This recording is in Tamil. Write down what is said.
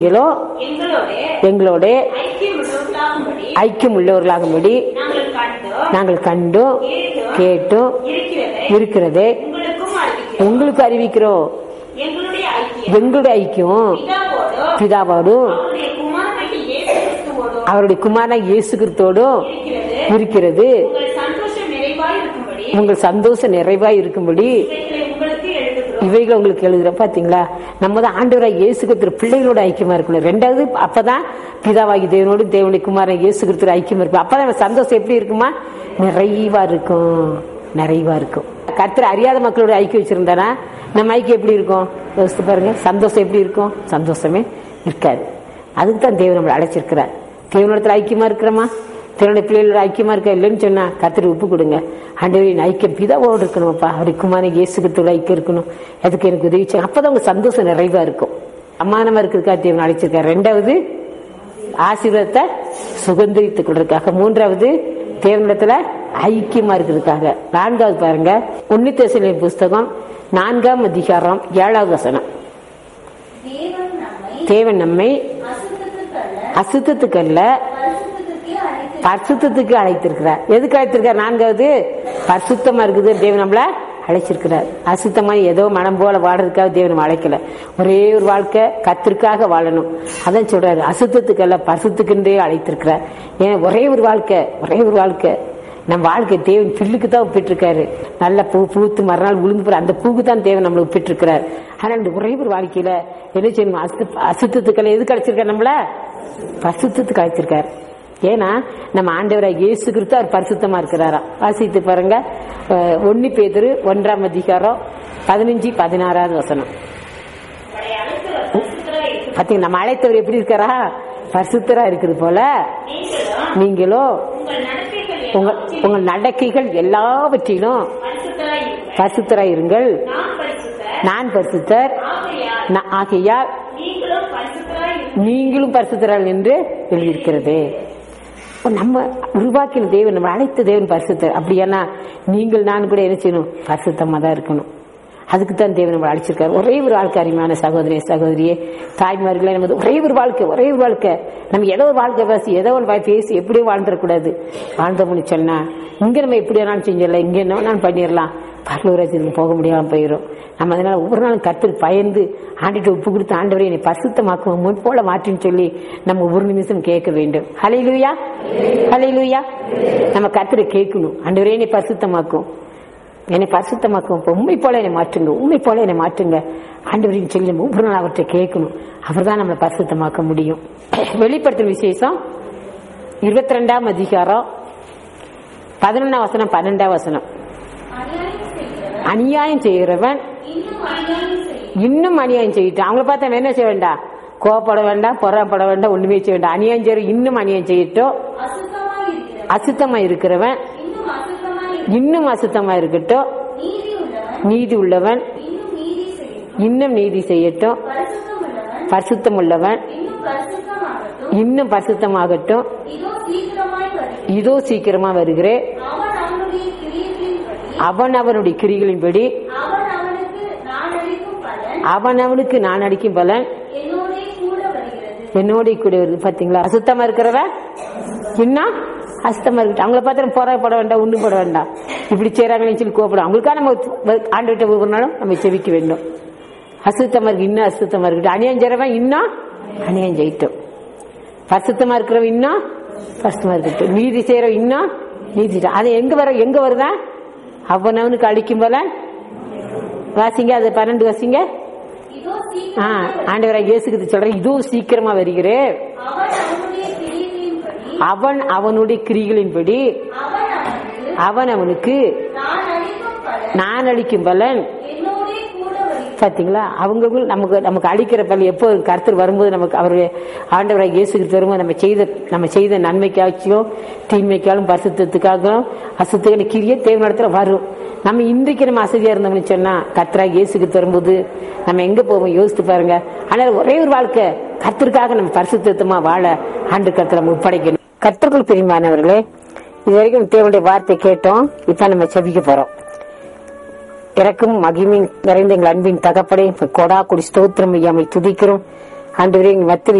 நீங்களோ எங்களோட எங்களோட ஐக்கியம் உள்ளவர்களாகும்படி ஐக்கியம் உள்ளவர்களாகும்படி நாங்கள் கண்டோம் நாங்கள் கண்டும் கேட்டும் இருக்கிறதை இருக்கிறதே உங்களுக்கும் அறிவிக்கிறோம் உங்களுக்கு அறிவிக்கிறோம் எங்களுடைய ஐக்கியம் எங்களுடைய ஐக்கியம் பிதாவோடும் பிதாவோடும் அவருடைய குமாரனாகிய இயேசு கிறிஸ்துவோடும் அவருடைய குமாரனா இயேசு கிறிஸ்துவோடும் இருக்கிறது இருக்கிறது உங்கள் சந்தோஷம் நிறைவாய் இருக்கும்படி உங்கள் சந்தோஷம் நிறைவாய் இருக்கும்படி இவைகளை உங்களுக்கு எழுதுகிறோம் இவைகள் உங்களுக்கு எழுதுற பாத்தீங்களா நம்ம தான் ஆண்டவராக இயேசு கிறிஸ்து பிள்ளைகளோட ஐக்கியமா இருக்கணும் ரெண்டாவது அப்பதான் பிதாவாகி தேவனோடு தேவனுடைய குமாரன் இயேசு கிறிஸ்து ஐக்கியமா இருக்கும் அப்பதான் நம்ம சந்தோஷம் எப்படி இருக்குமா நிறைவா இருக்கும் நிறைவா இருக்கும் கர்த்தர் அறியாத மக்களோட ஐக்கியம் வச்சிருந்தானா நம்ம ஐக்கியம் எப்படி இருக்கும் யோசித்து பாருங்க சந்தோஷம் எப்படி இருக்கும் சந்தோஷமே இருக்காது அதுக்கு தான் தேவன் நம்மளை அழைச்சிருக்கிறார் தேவனிடத்துல ஐக்கியமா இருக்கிறோமா தேவனுடைய பிள்ளைகளோட ஐக்கியமா இருக்க இல்லைன்னு சொன்னா கத்திரி உப்பு கொடுங்க ஆண்டவரின் ஐக்கியம் பிதாவோடு இருக்கணும்ப்பா அவருக்கு குமார இயேசுக்கத்தோட ஐக்கியம் இருக்கணும் அதுக்கு எனக்கு உதவி செய்யும் அப்பதான் உங்க சந்தோஷம் நிறைவா இருக்கும் அம்மானமா இருக்கிறதுக்காக தேவன் அழைச்சிருக்காரு ரெண்டாவது ஆசீர்வாதத்தை சுகந்தரித்துக் கொள்றதுக்காக மூன்றாவது தேவனிடத்துல ஐக்கியமா இருக்கிறதுக்காக நான்காவது பாருங்க உன்னித்தேசலின் புஸ்தகம் நான்காம் அதிகாரம் ஏழாவது வசனம் தேவன் நம்மை தேவன் நம்மை அசுத்தத்துக்கல்ல அசுத்தத்துக்கு அல்ல பரிசுத்தத்துக்கே அழைத்து பரிசுத்தத்துக்கு அழைத்திருக்கிறார் எதுக்கு அழைத்திருக்கார் நான்காவது பரிசுத்தமா இருக்குது தேவன் நம்மள அழைச்சிருக்கிறார் அசுத்தமா ஏதோ மனம் போல வாடுறதுக்காக தேவன் நம்மளை அழைக்கல ஒரே ஒரு வாழ்க்கை கத்திற்காக வாழணும் அதான் சொல்றாரு அசுத்தத்துக்கு அல்ல பரிசுத்துக்குன்றே அழைத்திருக்கிறார் ஏன் ஒரே ஒரு வாழ்க்கை ஒரே ஒரு வாழ்க்கை நம்ம வாழ்க்கை தேவன் பில்லுக்கு தான் ஒப்பிட்டிருக்காரு நல்ல பூ பூத்து மறுநாள் விழுந்து போற அந்த பூக்கு தான் தேவன் நம்மளை ஒப்பிட்டிருக்கிறார் ஆனா இந்த ஒரே ஒரு வாழ்க்கையில என்ன செய்யணும் அசு அசுத்தத்துக்கெல்லாம் எது கிடைச்சிருக்காரு நம்மள பரிசுத்தத்துக்கு அழைச்சிருக்காரு ஏன்னா நம்ம ஆண்டவராக இயேசு கிறிஸ்து அவர் பரிசுத்தமா இருக்கிறாரா வாசித்து பாருங்க அஹ், ஒண்ணு பேதுரு ஒன்றாம் அதிகாரம் பதினஞ்சு பதினாறாவது வசனம் உங்களை அழைத்தவர் பரிசுத்தராய் இருக்கிற பாத்தீங்க நம்ம அழைத்தவர் எப்படி இருக்காரா பரிசுத்தரா இருக்குது போல நீங்களும் நீங்களோ உங்கள் நடத்தைகள் உங்கள் உங்கள் நடக்கைகள் எல்லாவற்றிலும் பரிசுத்தராய் இருங்கள் பரிசுத்தராய் இருங்கள் நான் பரிசுத்தர் நான் பரிசுத்தர் ஆகையால் நா- ஆகையால் நீங்களும் பரிசுத்தராய் இருங்கள் நீங்களும் பரிசுத்தரால் என்று எழுதியிருக்கிறது அப்ப நம்ம உருவாக்கின தேவன் நம்ம அழைத்த தேவன் பரிசுத்தர் அப்படியானா நீங்கள் நான் கூட என்ன செய்யணும் பரிசுத்தமா தான் இருக்கணும் அதுக்கு தான் தேவன் நம்ம அழைச்சிருக்காரு ஒரே ஒரு வாழ்க்கை அருமையான சகோதரி சகோதரியே தாய்மார்களே நமது ஒரே ஒரு வாழ்க்கை ஒரே ஒரு வாழ்க்கை நம்ம ஏதோ ஒரு வாழ்க்கை பேசி ஏதோ ஒரு வாய் பேசி எப்படியோ வாழ்ந்துடக்கூடாது வாழ்ந்தோம்னு சொன்னா இங்க நம்ம எப்படி வேணாலும் செஞ்சிடலாம் இங்க என்ன வேணாலும் பண்ணிடலாம் பரலூராஜனுக்கு போக முடியாம போயிடும் நம்ம அதனால ஒவ்வொரு நாளும் கருத்து பயந்து ஆண்டிட்டு உப்பு கொடுத்து ஆண்டவரை என்னை பரிசுத்தமாக்குவோம் முன் போல மாற்றின்னு சொல்லி நம்ம ஒரு நிமிஷம் கேட்க வேண்டும் ஹலையிலுயா ஹலையிலுயா நம்ம கருத்துரை கேட்கணும் ஆண்டவரே என்னை பரிசுத்தமாக்கும் என்னை பரிசுத்தமாக்கும் இப்ப உண்மை போல என்னை மாற்றுங்க உண்மை போல என்னை மாற்றுங்க ஆண்டவரின் சொல்லி நம்ம ஒவ்வொரு நாள் அவர்கிட்ட கேட்கணும் அவர் தான் நம்மளை பரிசுத்தமாக்க முடியும் வெளிப்படுத்தும் விசேஷம் இருபத்தி ரெண்டாம் அதிகாரம் பதினொன்னாம் வசனம் பன்னெண்டாம் வசனம் அநியாயம் செய்கிறவன் அநியாயம் செய்கிறவன் இன்னும் அநியாயம் இன்னும் அநியாயம் செய்யட்டும் செய்யிட்டு அவங்கள பார்த்தா நம்ம என்ன செய்ய வேண்டாம் கோவப்பட வேண்டாம் பொறாப்பட வேண்டாம் ஒண்ணுமே செய்ய வேண்டாம் அநியாயம் செய்ய இன்னும் அநியாயம் செய்யட்டும் அசுத்தமாய் இருக்கிறவன் அசுத்தமா இருக்கிறவன் இன்னும் அசுத்தமாய் இன்னும் அசுத்தமா இருக்கட்டும் நீதி உள்ளவன் நீதி உள்ளவன் இன்னும் நீதி செய்யட்டும் இன்னும் நீதி செய்யட்டும் பரிசுத்தம் உள்ளவன் பரிசுத்தம் உள்ளவன் இன்னும் பரிசுத்தமாகட்டும் இன்னும் பரிசுத்தமாகட்டும் இதோ சீக்கிரமாய் வருகிறேன் இதோ சீக்கிரமா வருகிறேன் அவன் அவனுடைய கிரியைகளின்படி அவன் அவனுடைய கிரிகளின்படி அவன் அவனுக்கு நான் அளிக்கும் பலன் அவன் அவனுக்கு நான் அடிக்கும் பலன் என்னோடே கூட வருகிறது என்னோட கூட வருது பாத்தீங்களா அசுத்தமா இருக்கிறவ இன்னும் அசுத்தமா இருக்கட்டும் அவங்கள பார்த்து நம்ம போராடப்பட வேண்டாம் ஒண்ணும் போட வேண்டாம் இப்படி செய்யறாங்களேன்னு சொல்லி கோபப்படும் அவங்களுக்காக நம்ம ஆண்டுகிட்ட ஒவ்வொரு நாளும் நம்ம செவிக்க வேண்டும் அசுத்தமா இருக்கு இன்னும் அசுத்தமா இருக்கட்டும் அநியாயம் செய்யறவன் இன்னும் அநியாயம் செய்யட்டும் பரிசுத்தமா இருக்கிறவன் இன்னும் பரிசுத்தமா இருக்கட்டும் நீதி செய்யறவன் இன்னும் நீதி செய்யட்டும். அது எங்க வர எங்க வருதா அவனவனுக்கு அழிக்கும் போல வாசிங்க அது பன்னெண்டு வாசிங்க இதோ ஆ, சீக்கிரம் ஆண்டவராக இயேசுக்கு சொல்றேன் இதுவும் சீக்கிரமா வருகிறேன் அவன் அவனுடைய கிரியைகளின்படி அவன் அவனுடைய கிரிகளின்படி அவன் அவனுக்கு அவன் அவனுக்கு நான் அளிக்கும் பலன் நான் அளிக்கும் பலன் என்னோடே கூட வருகிறது பாத்தீங்களா அவங்க நமக்கு நமக்கு அளிக்கிற பலன் எப்போ கருத்து வரும்போது நமக்கு அவருடைய ஆண்டவராக இயேசுக்கு வரும்போது நம்ம செய்த நம்ம செய்த நன்மைக்காச்சும் தீமைக்காலும் பரிசுத்தத்துக்காகவும் அசுத்தமான கிரியை தேவனிடத்துல வரும் நம்ம இன்றைக்கு நம்ம அசதியா இருந்தோம்னு சொன்னா கர்த்தராக இயேசுக்கு வரும்போது நம்ம எங்க போவோம் யோசித்து பாருங்க ஆனால் ஒரே ஒரு வாழ்க்கை கர்த்தருக்காக நம்ம பரிசுத்தமா வாழ ஆண்டு கருத்துல நம்ம ஒப்படைக்கணும் கர்த்தர்கள் பிரிமானவர்களே இது வரைக்கும் தேவனுடைய வார்த்தை கேட்டோம் இப்ப நம்ம செபிக்க போறோம் இறக்கும் மகிமின் நிறைந்த எங்கள் அன்பின் தகப்படே கொடா கொடி ஸ்தோத்திரம் ஐயாமை துதிக்கிறோம் ஆண்டவரே எங்க மத்தியில்